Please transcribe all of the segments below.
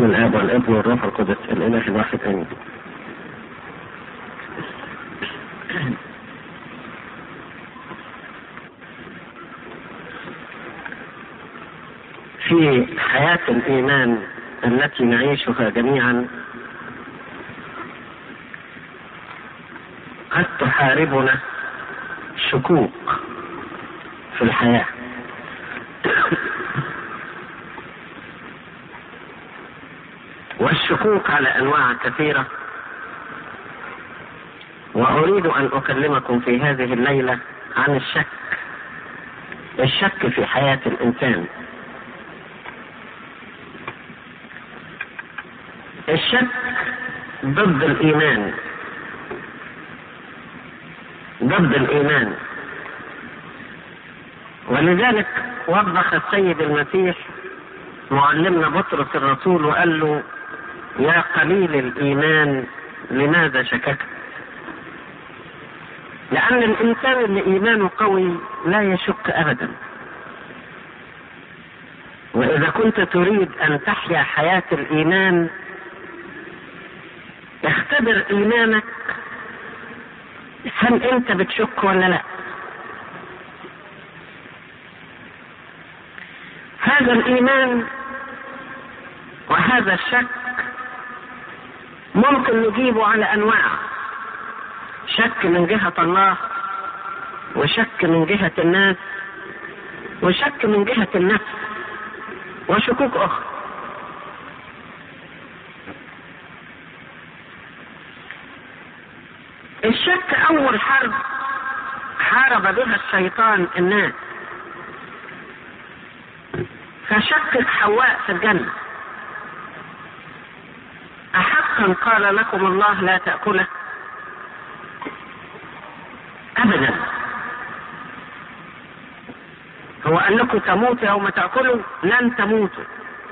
باسم الاب والابن والروح القدس الاله الواحد امين. في حياة الإيمان التي نعيشها جميعا قد تحاربنا شكوك في الحياة والشكوك على أنواع كثيرة وأريد أن أكلمكم في هذه الليلة عن الشك الشك في حياة الإنسان الشك ضد الإيمان ضد الإيمان ولذلك وضح السيد المسيح معلمنا بطرس الرسول وقال له يا قليل الإيمان لماذا شككت لأن الإنسان اللي إيمانه قوي لا يشك أبدا وإذا كنت تريد أن تحيا حياة الإيمان اختبر إيمانك هل أنت بتشك ولا لا هذا الإيمان وهذا الشك ممكن نجيبه على أنواع شك من جهة الله وشك من جهة الناس وشك من جهة النفس وشكوك أخرى الشك أول حرب حارب بها الشيطان الناس فشكك حواء في الجنة أحقا قال لكم الله لا تأكله أبدا هو قال لكم تموتوا يوم تأكلوا لن تموتوا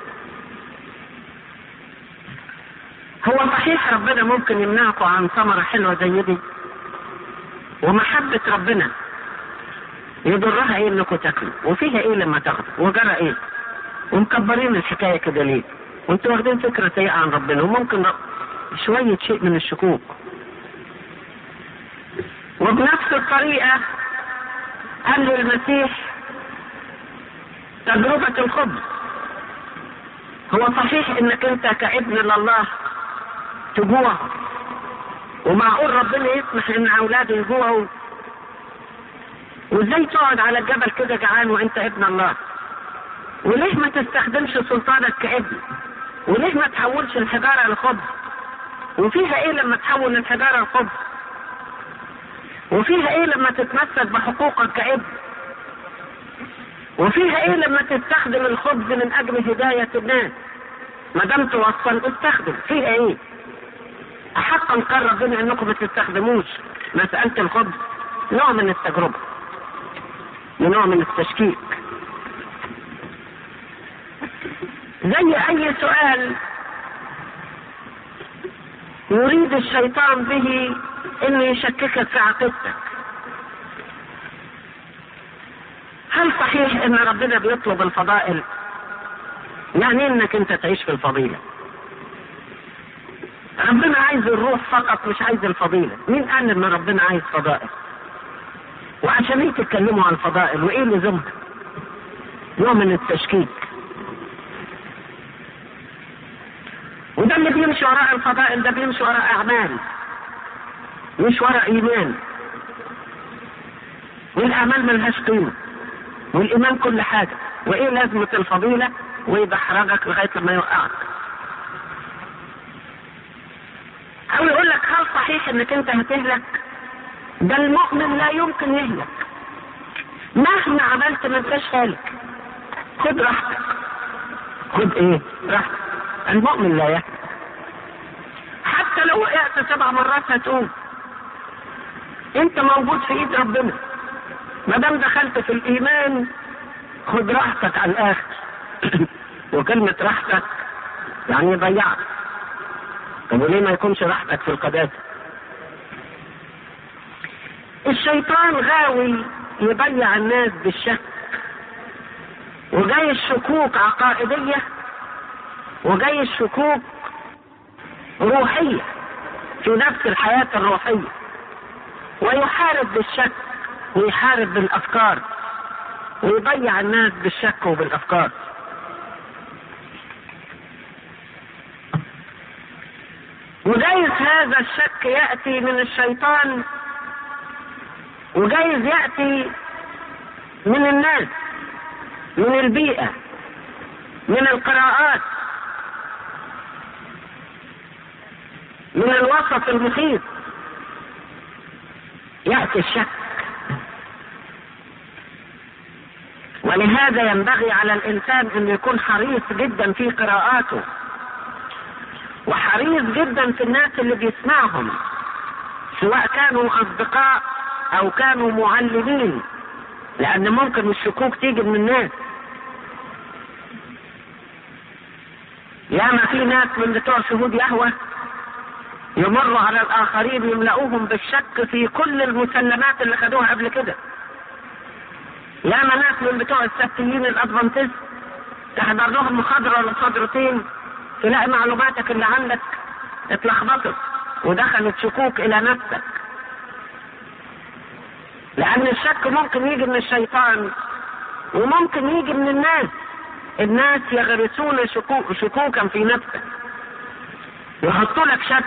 هو صحيح ربنا ممكن يمنعكم عن ثمرة حلوة زي دي ومحبة ربنا يضرها ايه انكم تاكلوا وفيها ايه لما تاخدوا وجرى ايه ومكبرين الحكاية كده ليه وانتوا واخدين فكرة سيئة عن ربنا وممكن شوية شيء من الشكوك وبنفس الطريقة قال له المسيح تجربة الخبز هو صحيح انك انت كابن لله تجوع ومعقول ربنا يسمح ان اولاده يجوعوا وازاي تقعد على الجبل كده جعان وانت ابن الله وليه ما تستخدمش سلطانك كابن وليه ما تحولش الحجارة لخبز وفيها ايه لما تحول الحجارة لخبز وفيها ايه لما تتمسك بحقوقك كابن وفيها ايه لما تستخدم الخبز من اجل هداية الناس ما دام توصل استخدم فيها ايه احقا قال ربنا انكم ما تستخدموش مسألة الخبز نوع من التجربة ونوع من التشكيك زي اي سؤال يريد الشيطان به انه يشككك في عقيدتك هل صحيح ان ربنا بيطلب الفضائل يعني انك انت تعيش في الفضيلة ربنا عايز الروح فقط مش عايز الفضيلة مين قال ان ربنا عايز فضائل وعشان ايه تتكلموا عن الفضائل وايه لزومها نوع من التشكيك وده اللي بيمشي وراء الفضائل ده بيمشي وراء اعمال مش وراء ايمان والاعمال ملهاش قيمه والايمان كل حاجه وايه لازمه الفضيله ويدحرجك لغايه لما يوقعك او يقول لك هل صحيح انك انت هتهلك ده المؤمن لا يمكن يهلك مهما عملت ما انتش هالك خد راحتك خد ايه راحتك المؤمن لا يهلك حتى لو وقعت سبع مرات هتقوم انت موجود في ايد ربنا ما دام دخلت في الايمان خد راحتك على الاخر وكلمة راحتك يعني ضيعت طب وليه ما يكونش راحتك في القداسة الشيطان غاوي يضيع الناس بالشك وجاي الشكوك عقائدية وجاي الشكوك روحية في نفس الحياة الروحية ويحارب بالشك ويحارب بالأفكار ويضيع الناس بالشك وبالأفكار وجايز هذا الشك يأتي من الشيطان وجايز يأتي من الناس من البيئة من القراءات من الوسط المحيط يأتي الشك ولهذا ينبغي على الإنسان أن يكون حريص جدا في قراءاته وحريص جدا في الناس اللي بيسمعهم سواء كانوا أصدقاء أو كانوا معلمين لأن ممكن الشكوك تيجي من الناس ياما في ناس من بتوع شهود يهوه يمروا على الآخرين يملؤوهم بالشك في كل المسلمات اللي خدوها قبل كده ياما ناس من بتوع السبتيين الأدفانتست تحضر لهم محاضرة ولا محاضرتين تلاقي معلوماتك اللي عندك اتلخبطت ودخلت شكوك إلى نفسك لأن الشك ممكن يجي من الشيطان وممكن يجي من الناس الناس يغرسون شكوك شكوكا في نفسك يحطوا لك شك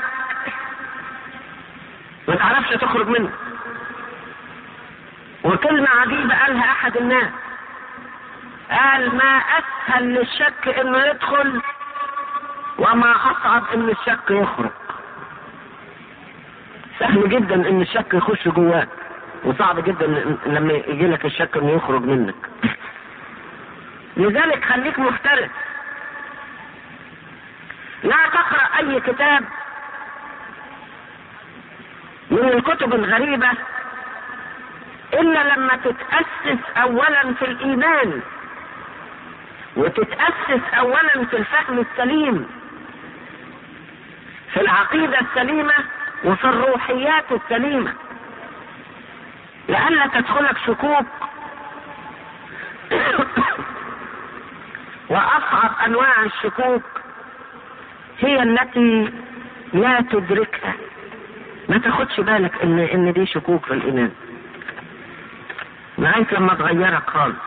ما تعرفش تخرج منه وكلمة عجيبة قالها أحد الناس قال ما أسهل للشك إنه يدخل وما أصعب إن الشك يخرج سهل جدا إن الشك يخش جواك وصعب جدا لما يجي لك الشك إنه يخرج منك لذلك خليك محترف لا تقرأ أي كتاب من الكتب الغريبة إلا لما تتأسس أولا في الإيمان وتتأسس أولا في الفهم السليم في العقيدة السليمة وفي الروحيات السليمة لئلا تدخلك شكوك وأصعب أنواع الشكوك هي التي لا تدركها ما تاخدش بالك ان ان دي شكوك في الايمان لغايه لما تغيرك خالص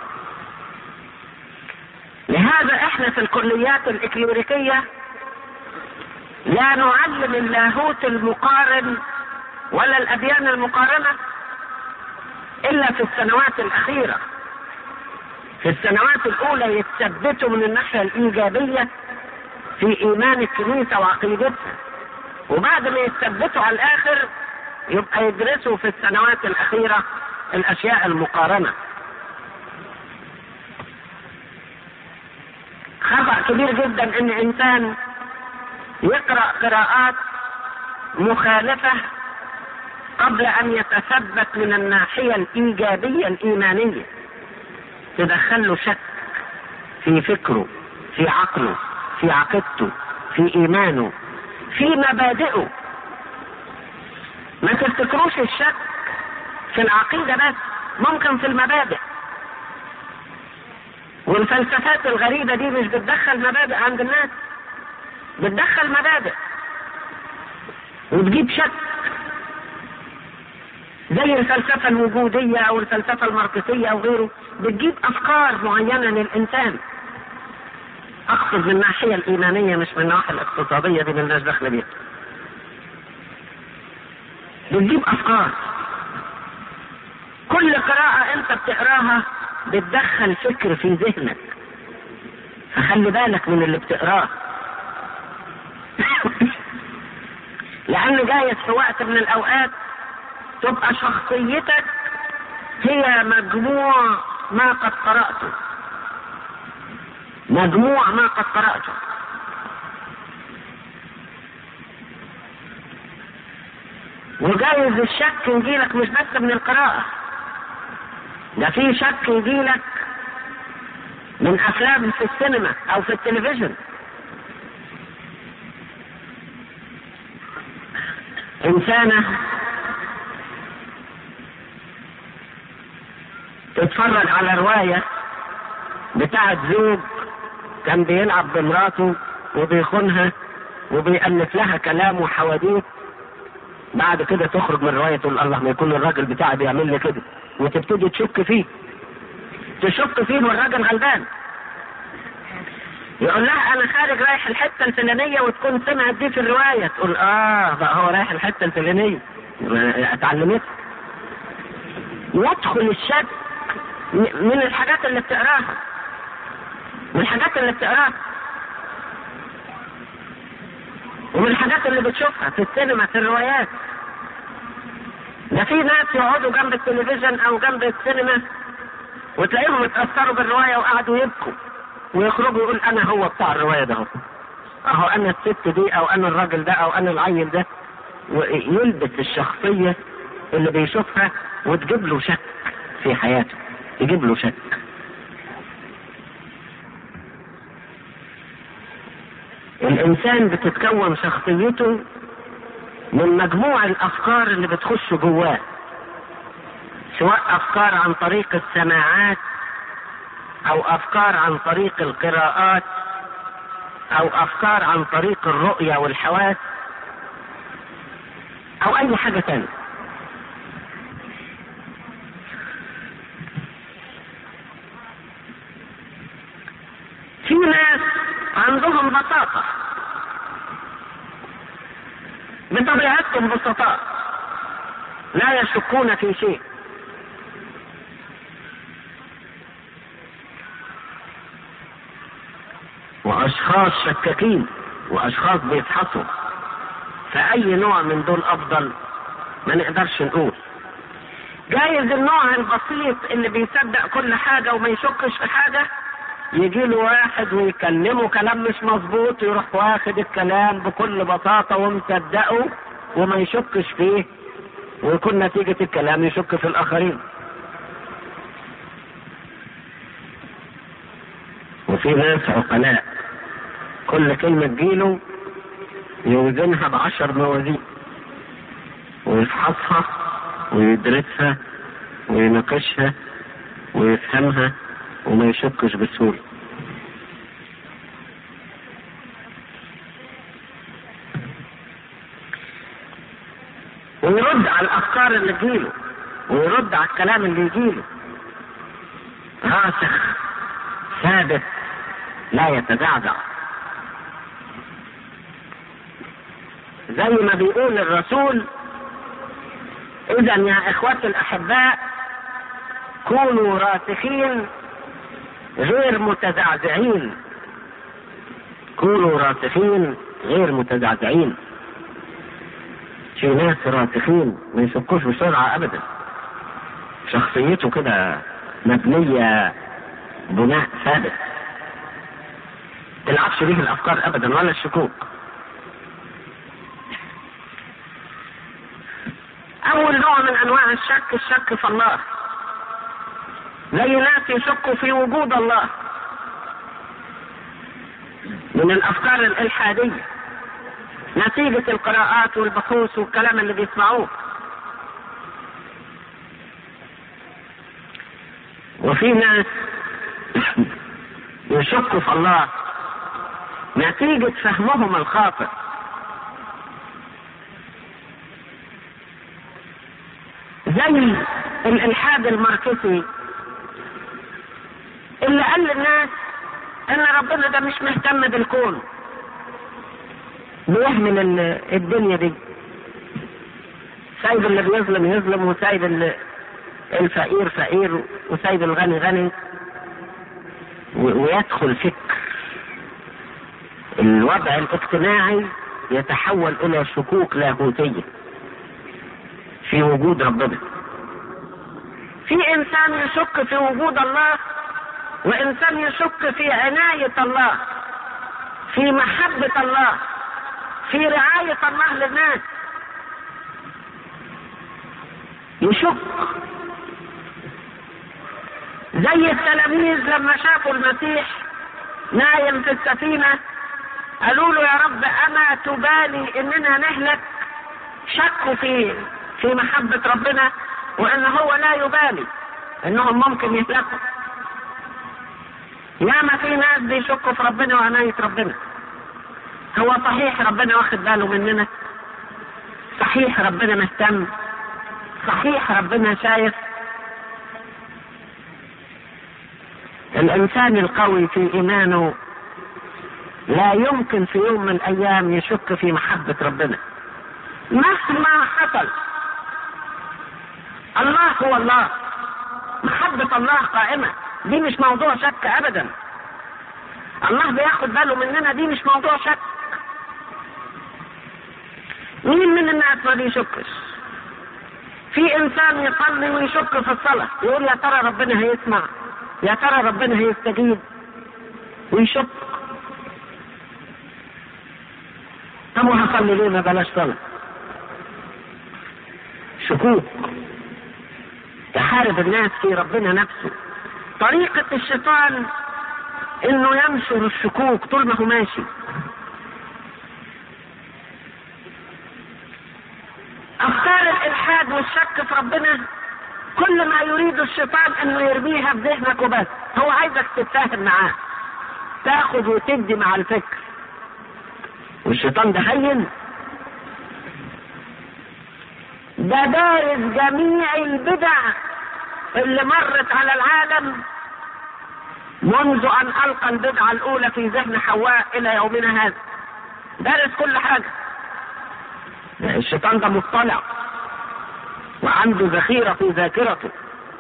لهذا احنا في الكليات الاكليريكيه لا نعلم اللاهوت المقارن ولا الاديان المقارنه الا في السنوات الاخيره في السنوات الاولى يتثبتوا من الناحيه الايجابيه في ايمان الكنيسه وعقيدتها وبعد ما يتثبتوا على الاخر يبقى يدرسوا في السنوات الاخيره الاشياء المقارنه خطا كبير جدا ان انسان يقرا قراءات مخالفه قبل ان يتثبت من الناحيه الايجابيه الايمانيه تدخل له شك في فكره في عقله في عقيدته في ايمانه في مبادئه ما تفتكروش الشك في العقيدة بس ممكن في المبادئ والفلسفات الغريبة دي مش بتدخل مبادئ عند الناس بتدخل مبادئ وتجيب شك زي الفلسفة الوجودية أو الفلسفة الماركسية أو غيره بتجيب أفكار معينة للإنسان اقصد من الناحيه الايمانيه مش من الناحيه الاقتصاديه دي ملناش دخل بيها. بتجيب افكار. كل قراءة انت بتقراها بتدخل فكر في ذهنك. فخلي بالك من اللي بتقراه. لأن جايز في وقت من الأوقات تبقى شخصيتك هي مجموع ما قد قرأته. مجموع ما قد قرأته وجايز الشك يجيلك مش بس من القراءة ده في شك يجيلك من أفلام في السينما أو في التلفزيون إنسانة تتفرج على رواية بتاعت زوج كان بيلعب بمراته وبيخونها وبيألف لها كلام وحواديت بعد كده تخرج من رواية تقول الله ما يكون الراجل بتاعي بيعمل لي كده وتبتدي تشك فيه تشك فيه والراجل غلبان يقول لها انا خارج رايح الحته الفلانيه وتكون سمعت دي في الروايه تقول اه بقى هو رايح الحته الفلانيه اتعلمت يدخل الشك من الحاجات اللي بتقراها من الحاجات اللي بتقراها ومن الحاجات اللي بتشوفها في السينما في الروايات ده في ناس يقعدوا جنب التلفزيون او جنب السينما وتلاقيهم اتأثروا بالرواية وقعدوا يبكوا ويخرجوا يقول انا هو بتاع الرواية ده هو اهو انا الست دي او انا الراجل ده او انا العيل ده ويلبس الشخصية اللي بيشوفها وتجيب له شك في حياته يجيب له شك الانسان بتتكون شخصيته من مجموع الافكار اللي بتخش جواه سواء افكار عن طريق السماعات او افكار عن طريق القراءات او افكار عن طريق الرؤية والحواس او اي حاجة تانية في ناس عندهم بساطة بطبيعتهم بسطاء لا يشكون في شيء واشخاص شكاكين واشخاص بيفحصوا فاي نوع من دول افضل ما نقدرش نقول جايز النوع البسيط اللي بيصدق كل حاجة وما يشكش في حاجة يجي له واحد ويكلمه كلام مش مظبوط يروح واخد الكلام بكل بساطة ومصدقه وما يشكش فيه ويكون نتيجة الكلام يشك في الآخرين وفي ناس عقلاء كل كلمة تجيله يوزنها بعشر موازين ويفحصها ويدرسها ويناقشها ويفهمها وما يشكش بسهولة ويرد على الأفكار اللي تجيله ويرد على الكلام اللي يجيله راسخ ثابت لا يتزعزع زي ما بيقول الرسول اذا يا اخوتي الاحباء كونوا راسخين غير متزعزعين كونوا راسخين غير متزعزعين في ناس راسخين ما يشكوش بسرعة ابدا شخصيته كده مبنية بناء ثابت تلعبش بيه الافكار ابدا ولا الشكوك اول نوع من انواع الشك الشك في الله زي ناس يشكوا في وجود الله من الافكار الالحاديه نتيجه القراءات والبحوث والكلام اللي بيسمعوه وفي ناس يشكوا في الله نتيجة فهمهم الخاطئ زي الإلحاد الماركسي اللي قال للناس إن ربنا ده مش مهتم بالكون بيهمل الدنيا دي سايب اللي بيظلم يظلم وسايب الفقير فقير وسايب الغني غني ويدخل فكر الوضع الاجتماعي يتحول الى شكوك لاهوتيه في وجود ربنا في انسان يشك في وجود الله وانسان يشك في عنايه الله في محبه الله في رعايه الله للناس يشك زي التلاميذ لما شافوا المسيح نايم في السفينة قالوا له يا رب أما تبالي إننا نهلك شكوا في في محبة ربنا وإن هو لا يبالي إنهم ممكن يهلكوا ياما في ناس بيشكوا في ربنا وعناية ربنا هو صحيح ربنا واخد باله مننا صحيح ربنا مهتم صحيح ربنا شايف الانسان القوي في ايمانه لا يمكن في يوم من الايام يشك في محبة ربنا مهما حصل الله هو الله محبة الله قائمة دي مش موضوع شك ابدا الله بياخد باله مننا دي مش موضوع شك مين من الناس ما بيشكش في انسان يصلي ويشك في الصلاة يقول يا ترى ربنا هيسمع يا ترى ربنا هيستجيب ويشك طب وهصلي ليه ما بلاش صلاة شكوك تحارب الناس في ربنا نفسه طريقة الشيطان انه ينشر الشكوك طول ما هو ماشي افكار الالحاد والشك في ربنا كل ما يريد الشيطان انه يرميها في ذهنك وبس هو عايزك تتفاهم معاه تاخد وتدي مع الفكر والشيطان ده هين ده دارس جميع البدع اللي مرت على العالم منذ ان القى البدعه الاولى في ذهن حواء الى يومنا هذا دارس كل حاجه الشيطان ده مطلع وعنده ذخيره في ذاكرته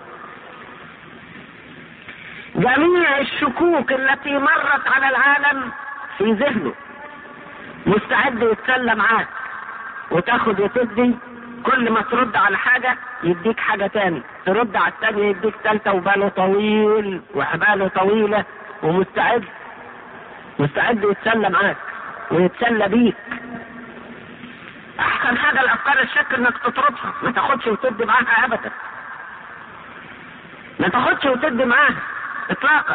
جميع الشكوك التي مرت على العالم في ذهنه مستعد يتسلى معاك وتاخد وتدي كل ما ترد على حاجة يديك حاجة تاني ترد على التانية يديك تالتة وباله طويل وحباله طويلة ومستعد مستعد يتسلى معاك ويتسلى بيك احسن حاجة الافكار الشك انك تطردها ما تاخدش وتدي معاها ابدا ما تاخدش وتدي معاها اطلاقا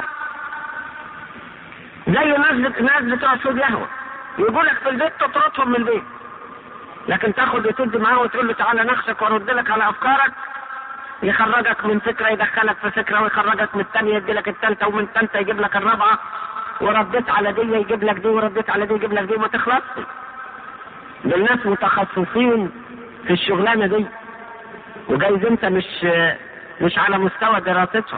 زي ناس ناس بتوع سود يهوى يقولك في البيت تطردهم من البيت لكن تاخد وتدي معاه وتقول له تعالى نخشك وارد لك على افكارك يخرجك من فكره يدخلك في فكره ويخرجك من الثانيه يدي لك الثالثه ومن الثالثه يجيب لك الرابعه ورديت على دي يجيب لك دي ورديت على دي يجيب لك دي وما تخلصش دول ناس متخصصين في الشغلانه دي وجايز انت مش مش على مستوى دراستهم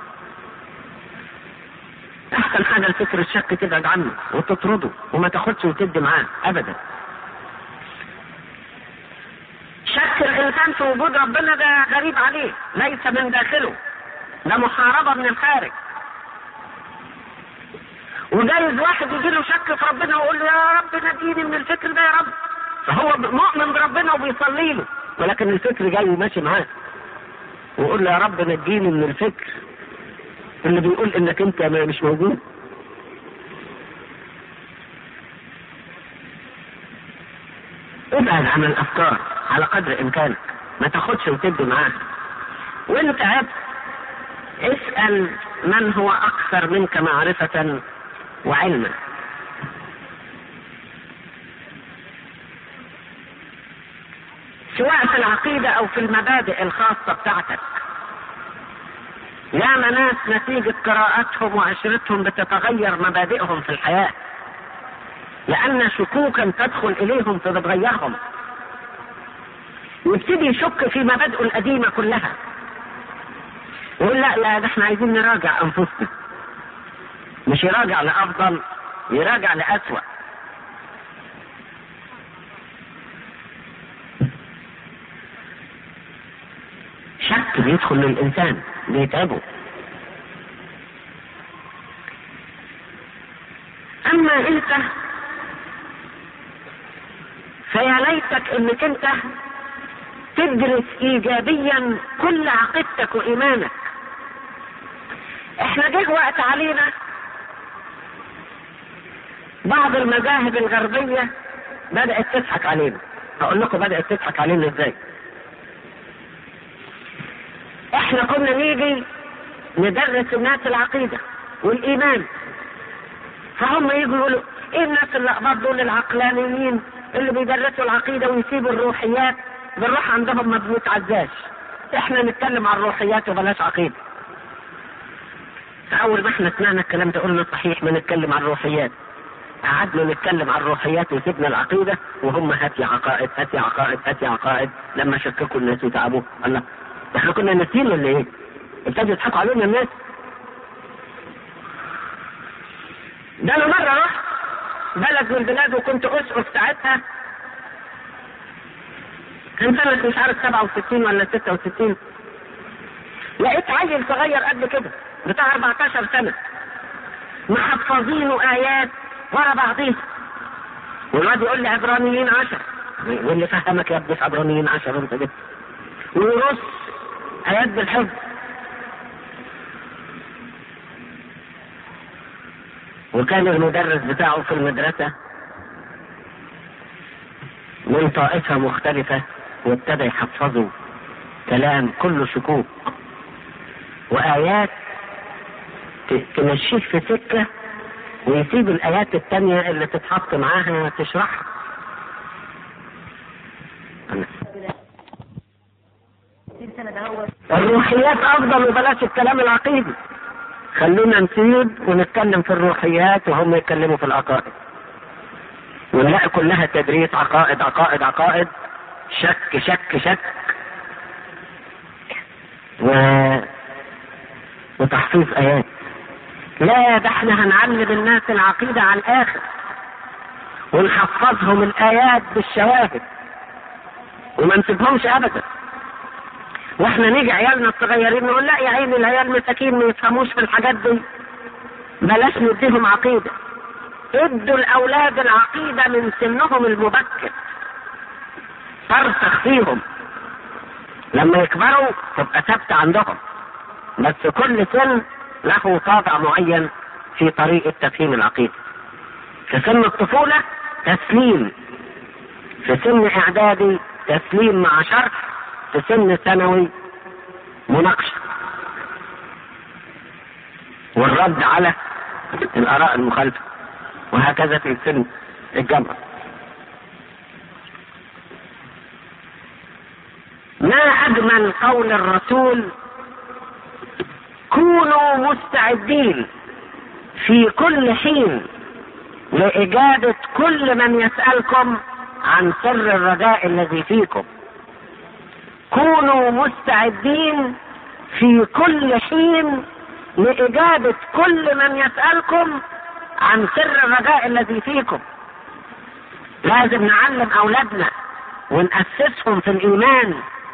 احسن حاجه الفكر الشك تبعد عنه وتطرده وما تاخدش وتدي معاه ابدا شك الانسان في وجود ربنا ده غريب عليه ليس من داخله ده محاربه من الخارج وجايز واحد يجي له شك في ربنا ويقول له يا رب نجيني من الفكر ده يا رب فهو مؤمن بربنا وبيصلي له ولكن الفكر جاي ماشي معاه ويقول له يا رب نجيني من الفكر اللي بيقول انك انت مش موجود ابعد عن الافكار على قدر امكانك ما تاخدش وتدي معاها وانت عبد اسأل من هو اكثر منك معرفة وعلما سواء في العقيدة او في المبادئ الخاصة بتاعتك ياما ناس نتيجة قراءتهم وعشرتهم بتتغير مبادئهم في الحياة لأن شكوكا تدخل إليهم فتتغيرهم ويبتدي يشك في مبادئه القديمة كلها يقول لا لا ده احنا عايزين نراجع أنفسنا مش يراجع لأفضل يراجع لأسوأ شك بيدخل للإنسان بيتعبه أما أنت فيا ليتك انك انت تدرس ايجابيا كل عقيدتك وايمانك احنا جه وقت علينا بعض المذاهب الغربية بدأت تضحك علينا هقول لكم بدأت تضحك علينا ازاي احنا كنا نيجي ندرس الناس العقيدة والايمان فهم يجوا يقولوا ايه الناس اللي اقبض دول العقلانيين اللي بيدرسوا العقيدة ويسيبوا الروحيات بالروح عندهم ما بنتعزاش احنا نتكلم عن الروحيات وبلاش عقيدة فأول ما احنا سمعنا الكلام ده قلنا صحيح ما نتكلم عن الروحيات قعدنا نتكلم عن الروحيات وسيبنا العقيدة وهم هاتي عقائد هاتي عقائد هاتي عقائد لما شككوا الناس وتعبوا الله احنا كنا ناسيين ولا ايه؟ ابتدوا يضحكوا علينا الناس ده انا مرة رحت بلد من البلاد وكنت اسقف ساعتها كان سنة مش عارف 67 ولا 66 لقيت عيل صغير قد كده بتاع 14 سنة محفظينه آيات ورا بعضيها والواد يقول لي عبرانيين عشر واللي فهمك يا ابني في عبرانيين عشر انت جبت ويرص آيات بالحفظ وكان المدرس بتاعه في المدرسة من طائفة مختلفة وابتدى يحفظه كلام كله شكوك وآيات تمشيك في سكة ويسيب الآيات التانية اللي تتحط معاها تشرحها الروحيات أفضل وبلاش الكلام العقيدي خلونا نسيب ونتكلم في الروحيات وهم يتكلموا في العقائد ونلاقي كلها تدريس عقائد عقائد عقائد شك شك شك و... وتحفيظ آيات لا ده احنا هنعلم الناس العقيدة على الآخر ونحفظهم الآيات بالشواهد وما نسيبهمش أبدا واحنا نيجي عيالنا الصغيرين نقول لا يا عيني العيال مساكين ما يفهموش في الحاجات دي بلاش نديهم عقيدة ادوا الأولاد العقيدة من سنهم المبكر ترسخ فيهم لما يكبروا تبقى ثابتة عندهم بس كل سن له طابع معين في طريقة تفهيم العقيدة في سن الطفولة تسليم في سن إعدادي تسليم مع شرح في سن ثانوي مناقشة والرد على الآراء المخالفة وهكذا في سن الجامعة ما أجمل قول الرسول كونوا مستعدين في كل حين لإجابة كل من يسألكم عن سر الرجاء الذي فيكم كونوا مستعدين في كل حين لإجابة كل من يسألكم عن سر الرجاء الذي فيكم لازم نعلم أولادنا ونأسسهم في الإيمان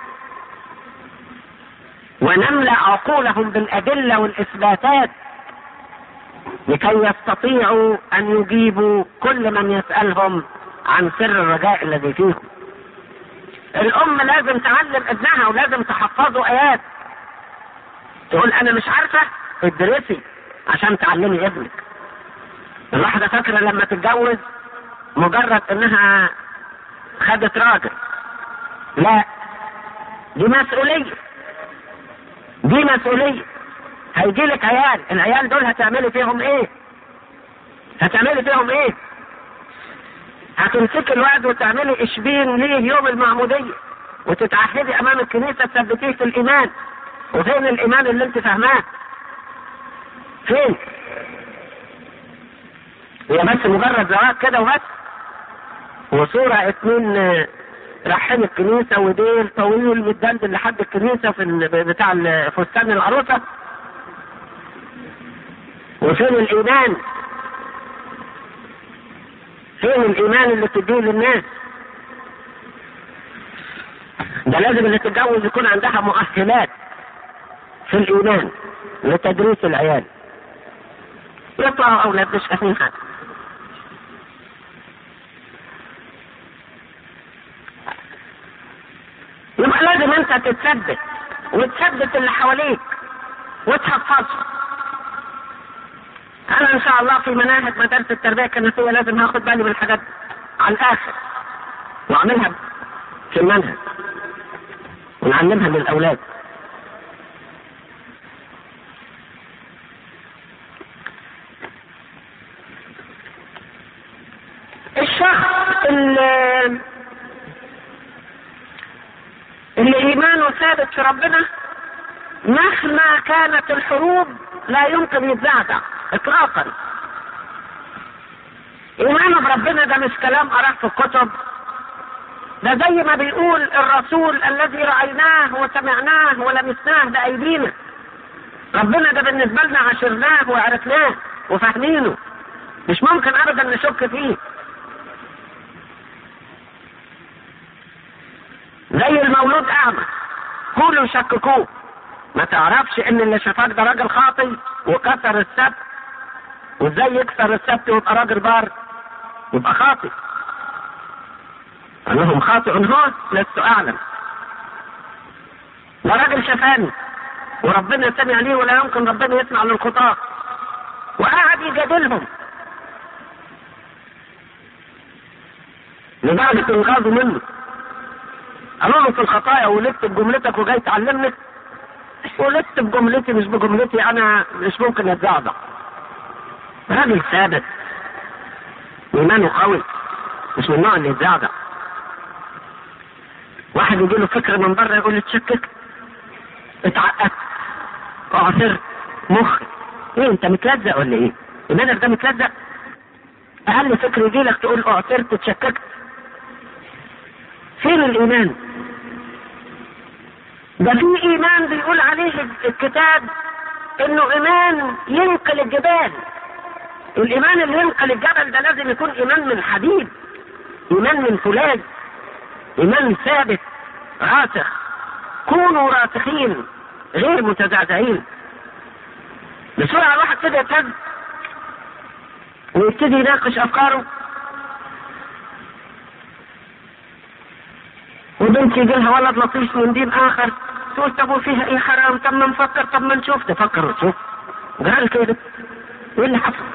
ونملأ عقولهم بالأدلة والإثباتات لكي يستطيعوا أن يجيبوا كل من يسألهم عن سر الرجاء الذي فيهم الأم لازم تعلم ابنها ولازم تحفظه آيات تقول أنا مش عارفة ادرسي عشان تعلمي ابنك الواحدة فاكرة لما تتجوز مجرد انها خدت راجل لا دي مسؤولية دي مسؤولية هيجي لك عيال العيال دول هتعملي فيهم ايه هتعملي فيهم ايه هتمسكي الوعد وتعملي اشبين ليه يوم المعمودية وتتعهدي امام الكنيسة تثبتيه في الايمان وفين الايمان اللي انت فاهماه فين هي بس مجرد زواج كده وبس وصورة اتنين رايحين الكنيسة وديل طويل متدلدل لحد الكنيسة في ال- بتاع ال- فستان العروسة وفين الإيمان؟ فين الإيمان اللي تديه للناس؟ ده لازم اللي تتجوز يكون عندها مؤهلات في الإيمان لتدريس العيال يطلعوا أولاد مش فاهمين حاجة يبقى لازم انت تتثبت وتثبت اللي حواليك وتحفظهم انا ان شاء الله في مناهج مدارس التربيه الكنسيه لازم هاخد بالي من الحاجات دي على الاخر واعملها في المنهج ونعلمها للاولاد الشخص اللي اللي ايمانه ثابت في ربنا مهما كانت الحروب لا يمكن يتزعزع اطلاقا ايمانه بربنا ده مش كلام قراه في الكتب ده زي ما بيقول الرسول الذي رايناه وسمعناه ولمسناه بايدينا ربنا ده بالنسبه لنا عشرناه وعرفناه وفاهمينه مش ممكن ابدا نشك فيه زي المولود اعمى كلوا يشككوه ما تعرفش ان اللي شافاك ده راجل خاطي وكسر السبت وازاي يكسر السبت ويبقى راجل بار يبقى خاطي قال لهم خاطئ هو لست اعلم ده راجل شفاني وربنا سمع ليه ولا يمكن ربنا يسمع للخطاة وقعد يجادلهم لدرجة انغاظوا منه قالوا له في الخطايا ولدت بجملتك وجاي تعلمني ولدت بجملتي مش بجملتي انا مش ممكن اتزعزع راجل ثابت ايمانه قوي مش من النوع اللي يتزعزع واحد يجي له فكره من بره يقول لي اتشككت اتعقدت اعثرت مخي ايه انت متلزق ولا ايه؟ ايمانك ده متلزق؟ اقل فكر يجي لك تقول اعثرت اتشككت فين الايمان؟ ده في ايمان بيقول عليه الكتاب انه ايمان ينقل الجبال الايمان اللي ينقل الجبل ده لازم يكون ايمان من حديد ايمان من فولاذ ايمان ثابت راسخ كونوا راسخين غير متزعزعين بسرعة الواحد كده يتهز ويبتدي يناقش افكاره وبنت يجي لها ولد لطيف من دين اخر تقول طب وفيها ايه حرام طب ما نفكر طب ما نشوف تفكر وتشوف قال كده ايه اللي حصل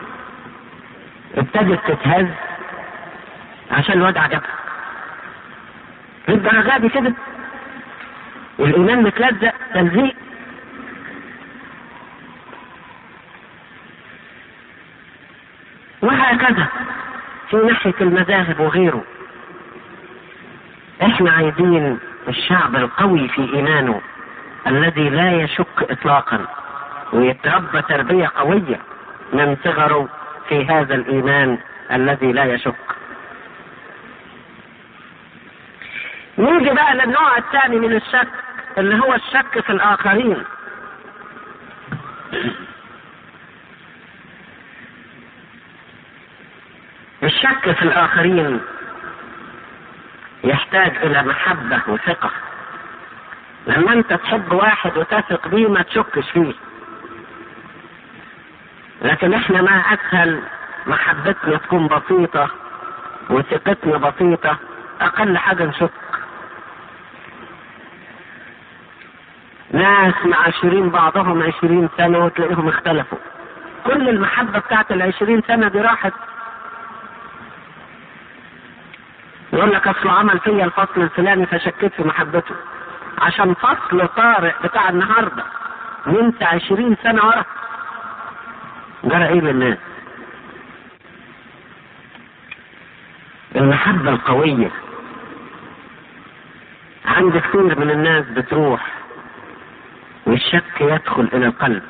ابتدت تتهز عشان الواد عجبها للدرجة دي كده الايمان متلزق تلزيق وهكذا في ناحية المذاهب وغيره احنا عايزين الشعب القوي في ايمانه الذي لا يشك اطلاقا ويتربى تربية قوية من صغره في هذا الايمان الذي لا يشك نيجي بقى للنوع الثاني من الشك اللي هو الشك في الاخرين الشك في الاخرين يحتاج الى محبة وثقة لما انت تحب واحد وتثق بيه ما تشكش فيه لكن احنا ما اسهل محبتنا تكون بسيطة وثقتنا بسيطة اقل حاجة نشك ناس معاشرين بعضهم عشرين سنة وتلاقيهم اختلفوا كل المحبة بتاعت العشرين سنة دي راحت يقول لك اصله عمل فيا الفصل الفلاني فشكيت في محبته عشان فصل طارئ بتاع النهارده نمت عشرين سنة ورا جرى ايه للناس المحبة القوية عند كثير من الناس بتروح والشك يدخل الى القلب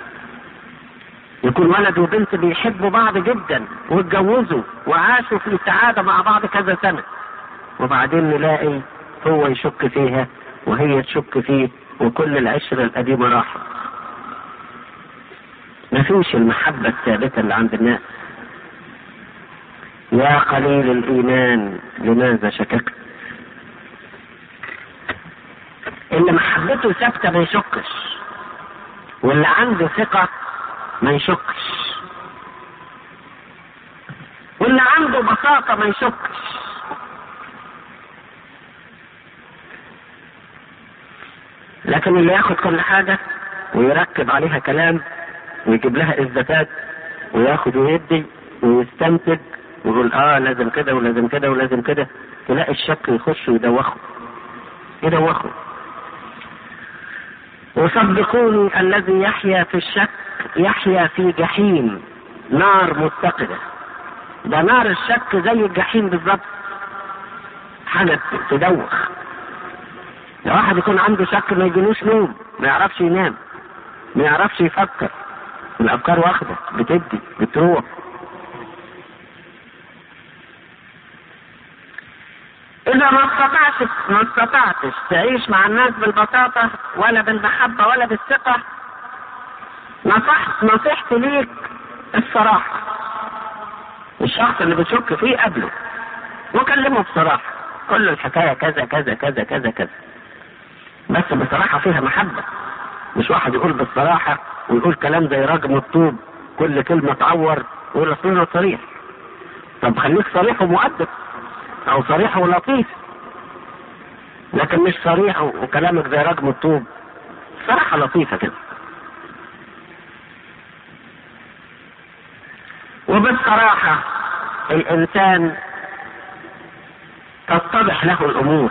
يكون ولد وبنت بيحبوا بعض جدا واتجوزوا وعاشوا في سعادة مع بعض كذا سنة وبعدين نلاقي هو يشك فيها وهي تشك فيه وكل العشرة القديمة راحت مفيش المحبة الثابتة اللي عند الناس يا قليل الإيمان لماذا شككت اللي محبته ثابتة ما يشكش واللي عنده ثقة ما يشكش واللي عنده بساطة ما يشكش لكن اللي ياخد كل حاجة ويركب عليها كلام ويجيب لها اثباتات وياخد ويدي ويستنتج ويقول اه لازم كده ولازم كده ولازم كده تلاقي الشك يخش ويدوخه يدوخه وصدقوني الذي يحيا في الشك يحيا في جحيم نار متقدة ده نار الشك زي الجحيم بالظبط حاجة تدوخ لو واحد يكون عنده شك ما يجيلوش نوم ما يعرفش ينام ما يعرفش يفكر الافكار واخده بتدي بتروح اذا ما استطعتش ما استطعتش تعيش مع الناس بالبساطة ولا بالمحبة ولا بالثقة نصحت نصيحتي ليك الصراحة الشخص اللي بتشك فيه قبله وكلمه بصراحة كل الحكاية كذا كذا كذا كذا كذا بس بصراحة فيها محبة مش واحد يقول بالصراحة ويقول كلام زي رجم الطوب كل كلمة تعور ويقول اصل انا صريح طب خليك صريح ومؤدب او صريح ولطيف لكن مش صريح وكلامك زي رجم الطوب صراحة لطيفة كده وبالصراحة الإنسان تتضح له الأمور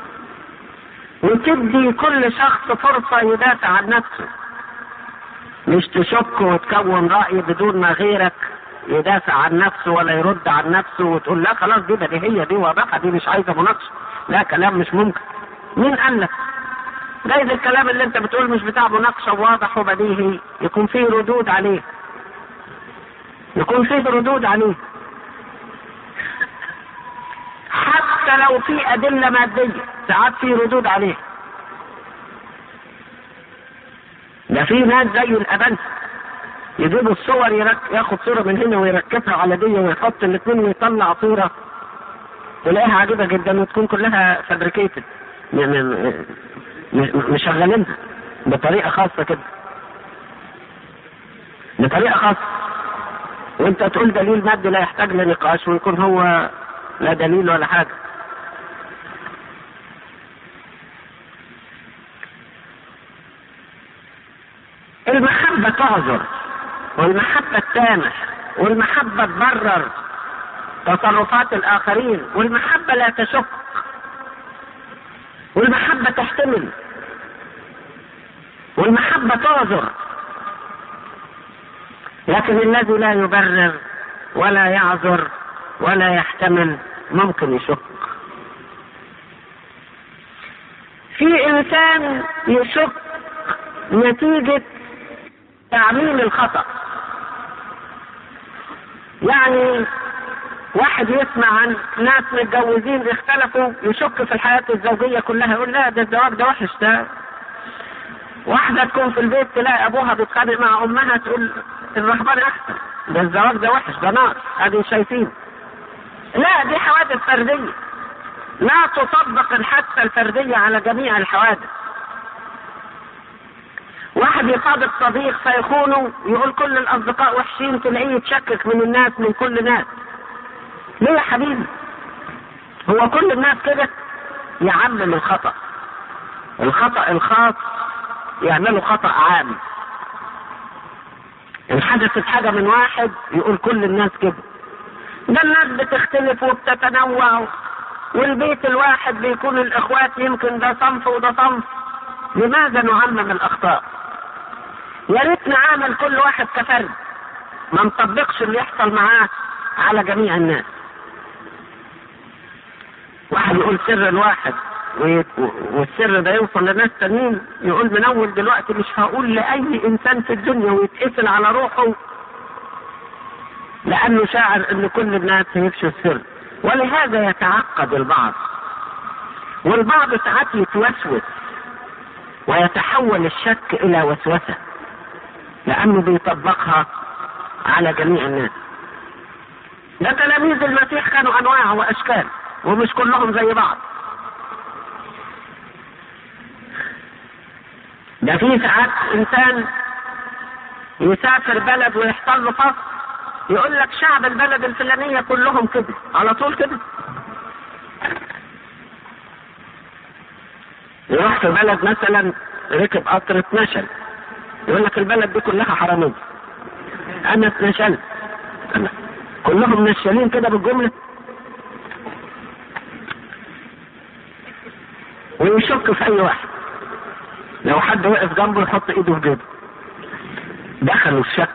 وتدي كل شخص فرصة يدافع عن نفسه مش تشك وتكون رأي بدون ما غيرك يدافع عن نفسه ولا يرد عن نفسه وتقول لا خلاص دي بديهية دي واضحة دي مش عايزة مناقشة لا كلام مش ممكن مين قال لك؟ جايز الكلام اللي انت بتقول مش بتاع مناقشة واضح وبديهي يكون فيه ردود عليه يكون فيه ردود عليه حتى لو في أدلة مادية ساعات في ردود عليه ده في ناس زي الأبنس يجيبوا الصور يرك... ياخد صورة من هنا ويركبها على دي ويحط الاثنين ويطلع صورة تلاقيها عجيبة جدا وتكون كلها فابريكيتد مشغلينها بطريقة خاصة كده بطريقة خاصة وانت تقول دليل مادي لا يحتاج لنقاش ويكون هو لا دليل ولا حاجة المحبة تعذر والمحبة تسامح والمحبة تبرر تصرفات الآخرين والمحبة لا تشك والمحبة تحتمل والمحبة تعذر لكن الذي لا يبرر ولا يعذر ولا يحتمل ممكن يشك في انسان يشك نتيجة تعميم الخطأ يعني واحد يسمع عن ناس متجوزين اختلفوا يشك في الحياة الزوجية كلها يقول لا ده الزواج ده وحش ده واحدة تكون في البيت تلاقي أبوها بيتخانق مع أمها تقول الرهبان أحسن ده الزواج ده وحش ده نار ادي شايفين لا دي حوادث فردية لا تطبق الحادثة الفردية على جميع الحوادث واحد يصادق صديق فيخونه يقول كل الأصدقاء وحشين تلاقيه يتشكك من الناس من كل الناس ليه يا حبيبي هو كل الناس كده يعمم الخطأ الخطأ الخاص يعملوا خطأ عام إن حدثت حاجة من واحد يقول كل الناس كده ده الناس بتختلف وبتتنوع والبيت الواحد بيكون الإخوات يمكن ده صنف وده صنف لماذا نعمم الأخطاء؟ يا ريت نعامل كل واحد كفرد ما نطبقش اللي يحصل معاه على جميع الناس واحد يقول سر الواحد والسر ده يوصل لناس تانيين يقول من اول دلوقتي مش هقول لاي انسان في الدنيا ويتقفل على روحه لانه شاعر ان كل الناس هيفشوا السر ولهذا يتعقد البعض والبعض ساعات يتوسوس ويتحول الشك الى وسوسه لانه بيطبقها على جميع الناس ده تلاميذ المسيح كانوا انواع واشكال ومش كلهم زي بعض ده في ساعات انسان يسافر بلد ويحصل له فصل يقول لك شعب البلد الفلانية كلهم كده على طول كده يروح في بلد مثلا ركب قطر اتنشل يقول لك البلد دي كلها حرامية انا اتنشلت كلهم منشلين كده بالجملة ويشك في اي واحد لو حد وقف جنبه يحط ايده في جيبه دخلوا الشك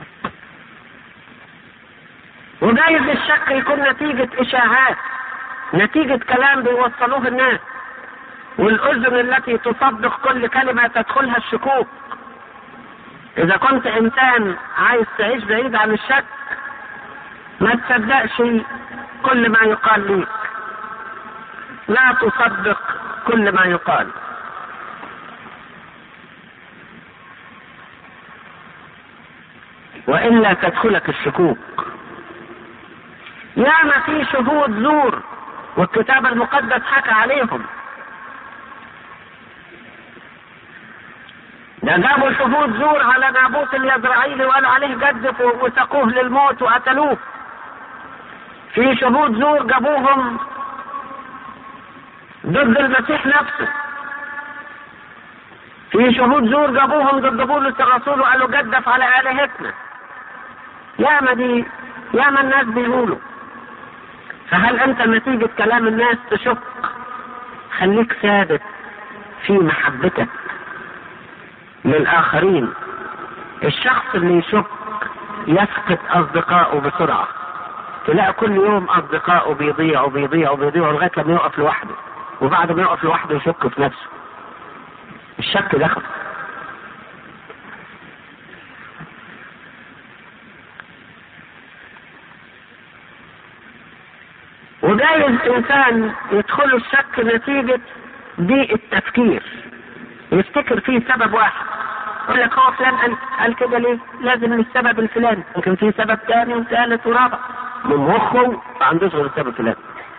وجايز الشك يكون نتيجة إشاعات نتيجة كلام بيوصلوه الناس والأذن التي تصدق كل كلمة تدخلها الشكوك إذا كنت إنسان عايز تعيش بعيد عن الشك ما تصدقش كل ما يقال ليك لا تصدق كل ما يقال وإلا تدخلك الشكوك ياما في شهود زور والكتاب المقدس حكى عليهم ده جابوا شهود زور على نابوت اليزرعيلي وقالوا عليه جدف وسقوه للموت وقتلوه في شهود زور جابوهم ضد المسيح نفسه في شهود زور جابوهم ضد بولس الرسول وقالوا جدف على آلهتنا ياما دي ياما الناس بيقولوا فهل انت نتيجة كلام الناس تشك خليك ثابت في محبتك للآخرين الشخص اللي يشك يفقد أصدقائه بسرعة تلاقي كل يوم أصدقائه بيضيعوا بيضيعوا بيضيعوا لغاية لما يقف لوحده وبعد ما يقف لوحده يشك في نفسه الشك دخل وجايز انسان يدخله الشك نتيجة ضيق التفكير يفتكر فيه سبب واحد يقول لك هو فلان قال, قال كده ليه؟ لازم السبب الفلاني ممكن في سبب ثاني وثالث ورابع من مخه ما عندوش غير السبب الفلاني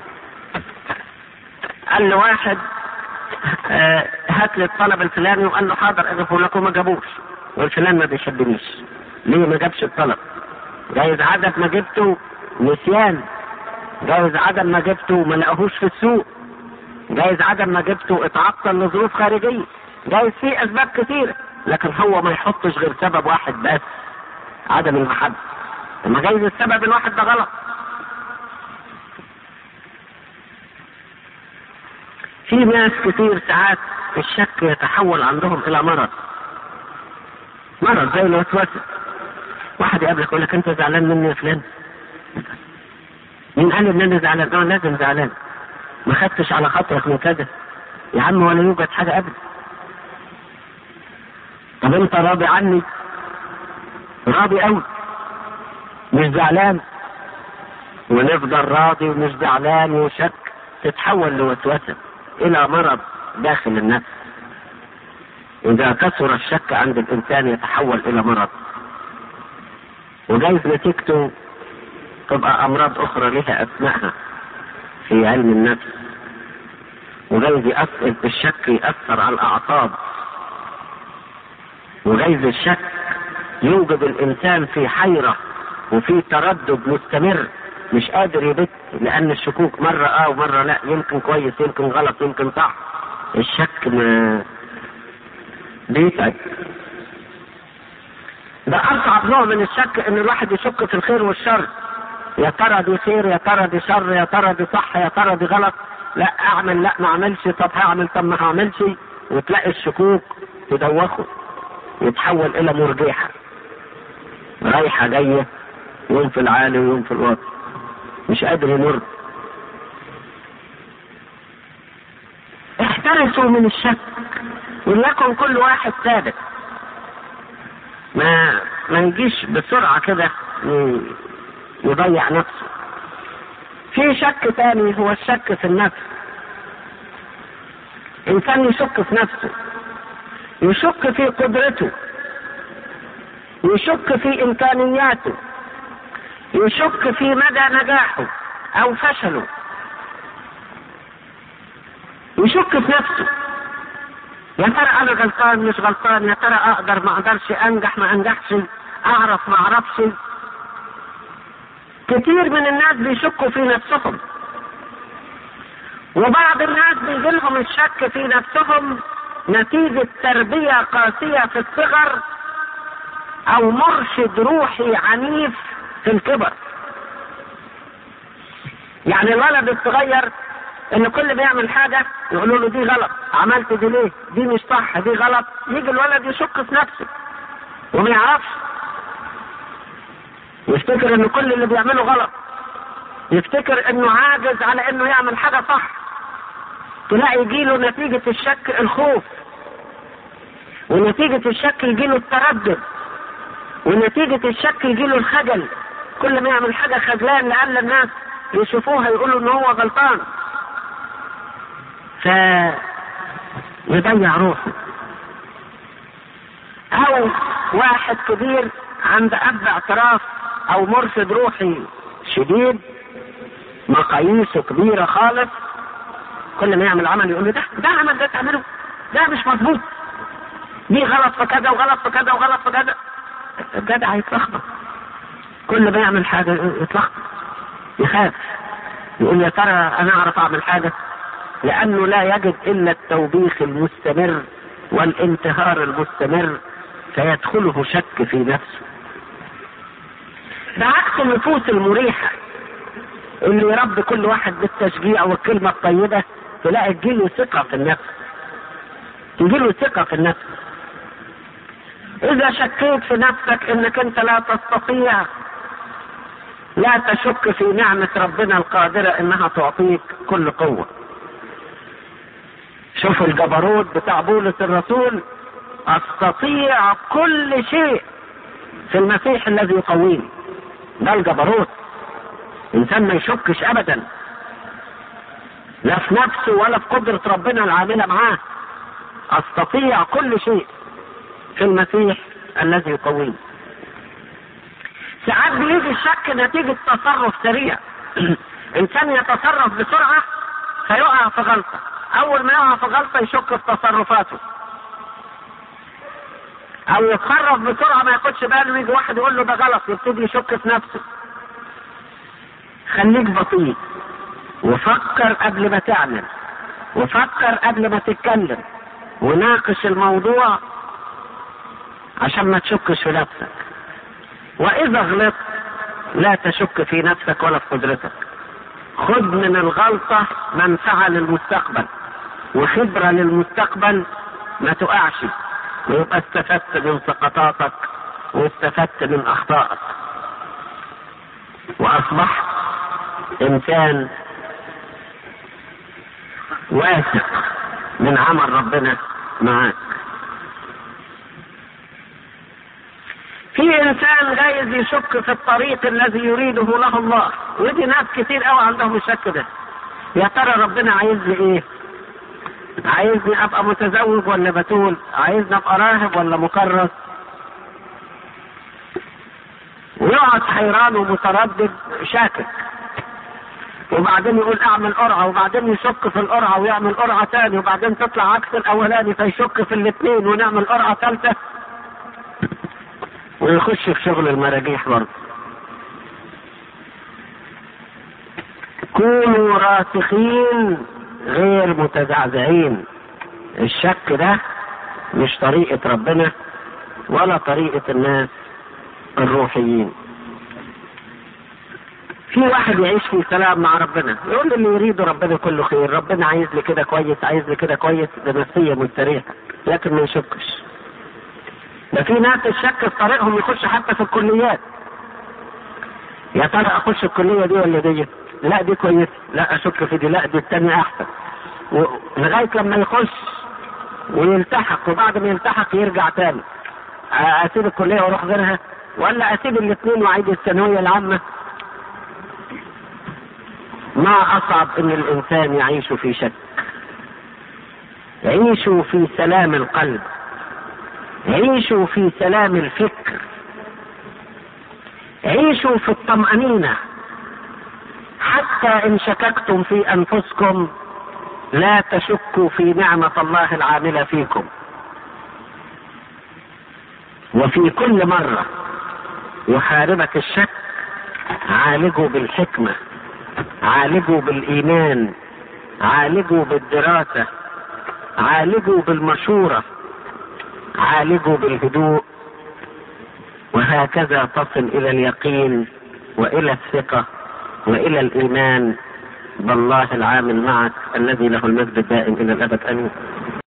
قال له واحد آه هات لي الطلب الفلاني وقال له حاضر اجيبه لكم ما جابوش والفلان ما بيشدنيش ليه ما جابش الطلب؟ جايز عدد ما جبته نسيان جايز عدم ما جبته ما لقاهوش في السوق جايز عدم ما جبته اتعطل لظروف خارجيه جايز في اسباب كثيره لكن هو ما يحطش غير سبب واحد بس عدم المحبه لما جايز السبب الواحد ده غلط في ناس كتير ساعات الشك يتحول عندهم الى مرض مرض زي الوسوسه واحد يقابلك يقول لك انت زعلان مني يا فلان مين قال ان انا زعلان؟ اه لازم زعلان. ما خدتش على خاطرك من كده. يا عم ولا يوجد حاجه ابدا. طب انت راضي عني؟ راضي قوي. مش زعلان. ونفضل راضي ومش زعلان وشك تتحول لوسوسه الى مرض داخل النفس. اذا كثر الشك عند الانسان يتحول الى مرض. وجايز نتيجته تبقى امراض اخرى لها اسمائها في علم النفس وجايز يأثر الشك يأثر على الاعصاب وجايز الشك يوجد الانسان في حيرة وفي تردد مستمر مش قادر يبت لان الشكوك مرة اه ومرة لا يمكن كويس يمكن غلط يمكن صح الشك ما بيتعب ده اصعب نوع من الشك ان الواحد يشك في الخير والشر يا ترى دي خير يا ترى دي شر يا ترى دي صح يا ترى دي غلط لا اعمل لا ما اعملش طب هعمل طب ما هعملش وتلاقي الشكوك تدوخه يتحول الى مرجيحة رايحة جاية يوم في العالي ويوم في الواطي مش قادر يمر احترسوا من الشك وليكن كل واحد ثابت ما ما نجيش بسرعة كده يضيع نفسه في شك ثاني هو الشك في النفس انسان يشك في نفسه يشك في قدرته يشك في امكانياته يشك في مدى نجاحه او فشله يشك في نفسه يا ترى انا غلطان مش غلطان يا ترى اقدر ما اقدرش انجح ما انجحش اعرف ما اعرفش كتير من الناس بيشكوا في نفسهم وبعض الناس بيجي لهم الشك في نفسهم نتيجة تربية قاسية في الصغر أو مرشد روحي عنيف في الكبر. يعني الولد الصغير إن كل ما يعمل حاجة يقولوا له دي غلط، عملت دي ليه؟ دي مش صح، دي غلط، يجي الولد يشك في نفسه وما يعرفش. يفتكر ان كل اللي بيعمله غلط يفتكر انه عاجز على انه يعمل حاجة صح تلاقي يجيله نتيجة الشك الخوف ونتيجة الشك يجيله التردد ونتيجة الشك يجيله الخجل كل ما يعمل حاجة خجلان لأن الناس يشوفوها يقولوا ان هو غلطان ف يضيع روحه او واحد كبير عند اب اعتراف او مرشد روحي شديد مقاييسه كبيرة خالص كل ما يعمل عمل يقول له ده ده عمل ده تعمله ده مش مظبوط دي غلط في كذا وغلط في كذا وغلط في كذا الجدع هيتلخبط كل ما يعمل حاجة يتلخبط يخاف يقول يا ترى انا اعرف اعمل حاجة لانه لا يجد الا التوبيخ المستمر والانتهار المستمر فيدخله شك في نفسه بعكس النفوس المريحة اللي يربي كل واحد بالتشجيع والكلمة الطيبة تلاقي تجيله ثقة في النفس تجيله ثقة في النفس إذا شكيت في نفسك إنك أنت لا تستطيع لا تشك في نعمة ربنا القادرة إنها تعطيك كل قوة شوف الجبروت بتاع بولس الرسول استطيع كل شيء في المسيح الذي يقويني ده الجبروت انسان ما يشكش ابدا لا في نفسه ولا في قدرة ربنا العاملة معاه استطيع كل شيء في المسيح الذي يقويني ساعات بيجي الشك نتيجة تصرف سريع انسان يتصرف بسرعة فيقع في غلطة اول ما يقع في غلطة يشك في تصرفاته او يتصرف بسرعة ما ياخدش باله ويجي واحد يقول له ده غلط يبتدي يشك في نفسه خليك بطيء وفكر قبل ما تعمل وفكر قبل ما تتكلم وناقش الموضوع عشان ما تشكش في نفسك واذا غلطت لا تشك في نفسك ولا في قدرتك خذ من الغلطة منفعة للمستقبل وخبرة للمستقبل ما تقعش ويبقى استفدت من سقطاتك واستفدت من اخطائك واصبحت انسان واثق من عمل ربنا معاك في انسان جايز يشك في الطريق الذي يريده له الله ودي ناس كتير قوي عندهم الشك ده يا ترى ربنا عايزني ايه عايزني ابقى متزوج ولا بتول عايزني ابقى راهب ولا مكرس ويقعد حيران ومتردد شاكك وبعدين يقول اعمل قرعه وبعدين يشك في القرعه ويعمل قرعه تاني وبعدين تطلع عكس الاولاني فيشك في الاثنين ونعمل قرعه ثالثه ويخش في شغل المراجيح برضه كونوا راسخين غير متزعزعين الشك ده مش طريقة ربنا ولا طريقة الناس الروحيين في واحد يعيش في سلام مع ربنا يقول اللي يريده ربنا كله خير ربنا عايز لي كده كويس عايز لي كده كويس ده نفسية مستريحة لكن ما يشكش ده في ناس الشك في طريقهم يخش حتى في الكليات يا ترى اخش الكلية دي ولا دي لا دي كويس لا اشك في دي لا دي التانية احسن لغاية لما يخش ويلتحق وبعد ما يلتحق يرجع تاني اسيب الكلية واروح غيرها ولا اسيب الاثنين واعيد الثانوية العامة ما اصعب ان الانسان يعيش في شك عيشوا في سلام القلب عيشوا في سلام الفكر عيشوا في الطمأنينة حتى إن شككتم في أنفسكم لا تشكوا في نعمة الله العاملة فيكم وفي كل مرة يحاربك الشك عالجوا بالحكمة عالجوا بالإيمان عالجوا بالدراسة عالجوا بالمشورة عالجوا بالهدوء وهكذا تصل الى اليقين والى الثقه والى الايمان بالله العامل معك الذي له المجد الدائم الى الابد امين